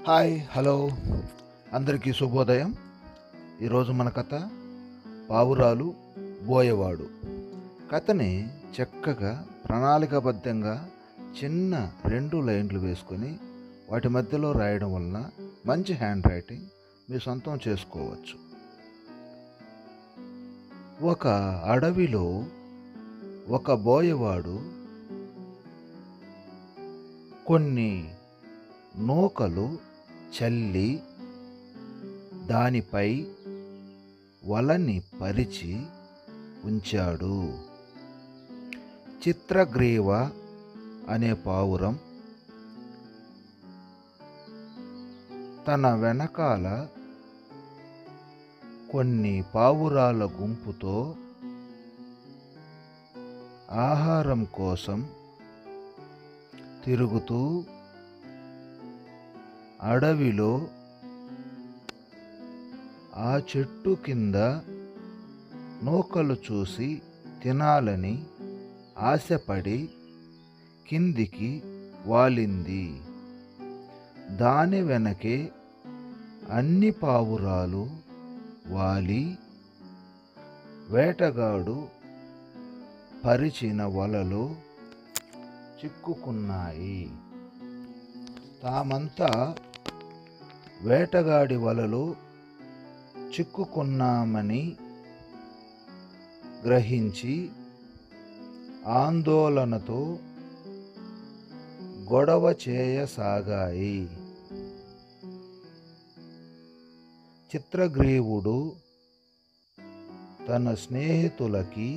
hi hello అందరికీ శుభోదయం ఈరోజు మన కథ పావురాలు బోయవాడు కథని చక్కగా ప్రణాళికాబద్ధంగా చిన్న రెండు లైన్లు వేసుకొని వాటి మధ్యలో రాయడం వలన మంచి హ్యాండ్ రైటింగ్ మీ సొంతం చేసుకోవచ్చు ఒక అడవిలో ఒక బోయవాడు కొన్ని నూకలు చల్లి దానిపై వలని పరిచి ఉంచాడు చిత్రగ్రీవ అనే పావురం తన వెనకాల కొన్ని పావురాల గుంపుతో ఆహారం కోసం తిరుగుతూ అడవిలో ఆ చెట్టు కింద నూకలు చూసి తినాలని ఆశపడి కిందికి వాలింది దాని వెనకే అన్ని పావురాలు వాలి వేటగాడు పరిచిన వలలో చిక్కుకున్నాయి తామంతా వేటగాడి వలలో చిక్కుకున్నామని గ్రహించి ఆందోళనతో గొడవ చేయసాగాయి చిత్రగ్రీవుడు తన స్నేహితులకి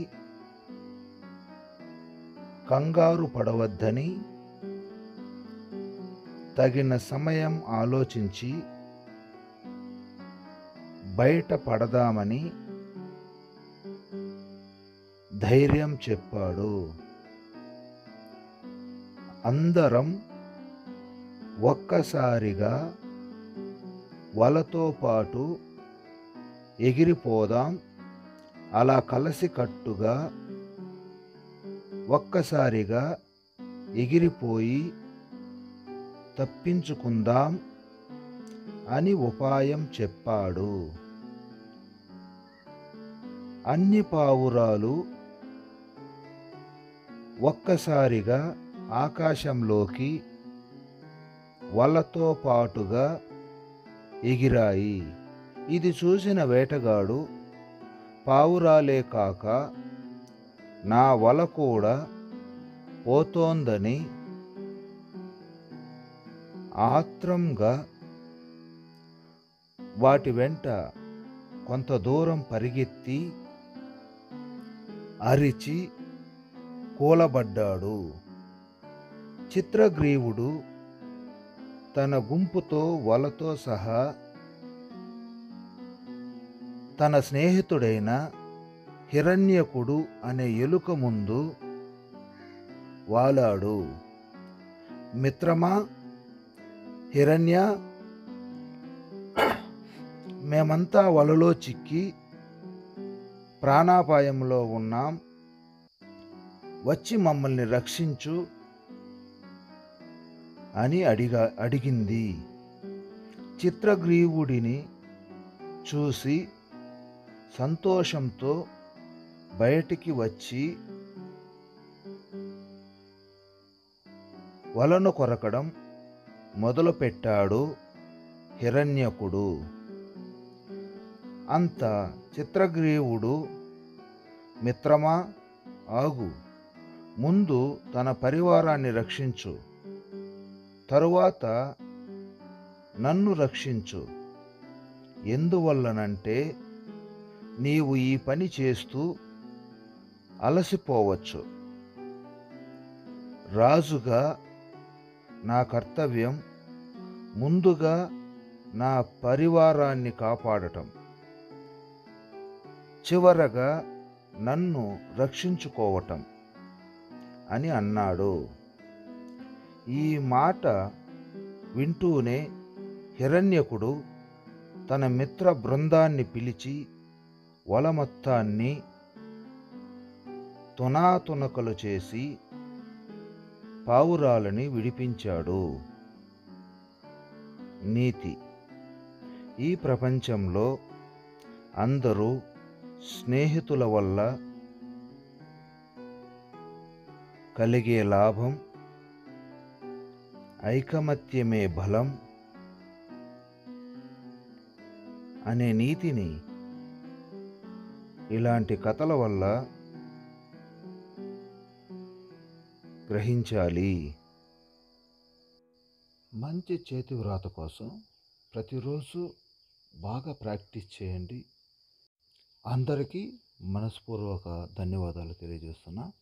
కంగారు పడవద్దని తగిన సమయం ఆలోచించి బయట పడదామని ధైర్యం చెప్పాడు అందరం ఒక్కసారిగా వలతో పాటు ఎగిరిపోదాం అలా కలసికట్టుగా ఒక్కసారిగా ఎగిరిపోయి తప్పించుకుందాం అని ఉపాయం చెప్పాడు అన్ని పావురాలు ఒక్కసారిగా ఆకాశంలోకి వలతో పాటుగా ఎగిరాయి ఇది చూసిన వేటగాడు పావురాలే కాక నా వల కూడా పోతోందని ఆత్రంగా వాటి వెంట కొంత దూరం పరిగెత్తి అరిచి కూలబడ్డాడు చిత్రగ్రీవుడు తన గుంపుతో వలతో సహా తన స్నేహితుడైన హిరణ్యకుడు అనే ఎలుక ముందు వాలాడు మిత్రమా హిరణ్య మేమంతా వలలో చిక్కి ప్రాణాపాయంలో ఉన్నాం వచ్చి మమ్మల్ని రక్షించు అని అడిగా అడిగింది చిత్రగ్రీవుడిని చూసి సంతోషంతో బయటికి వచ్చి వలను కొరకడం మొదలుపెట్టాడు హిరణ్యకుడు అంత చిత్రగ్రీవుడు మిత్రమా ఆగు ముందు తన పరివారాన్ని రక్షించు తరువాత నన్ను రక్షించు ఎందువల్లనంటే నీవు ఈ పని చేస్తూ అలసిపోవచ్చు రాజుగా నా కర్తవ్యం ముందుగా నా పరివారాన్ని కాపాడటం చివరగా నన్ను రక్షించుకోవటం అని అన్నాడు ఈ మాట వింటూనే హిరణ్యకుడు తన మిత్ర బృందాన్ని పిలిచి వల మొత్తాన్ని తునాతునకలు చేసి పావురాలని విడిపించాడు నీతి ఈ ప్రపంచంలో అందరూ స్నేహితుల వల్ల కలిగే లాభం ఐకమత్యమే బలం అనే నీతిని ఇలాంటి కథల వల్ల గ్రహించాలి మంచి చేతి వ్రాత కోసం ప్రతిరోజు బాగా ప్రాక్టీస్ చేయండి అందరికీ మనస్పూర్వక ధన్యవాదాలు తెలియజేస్తున్నా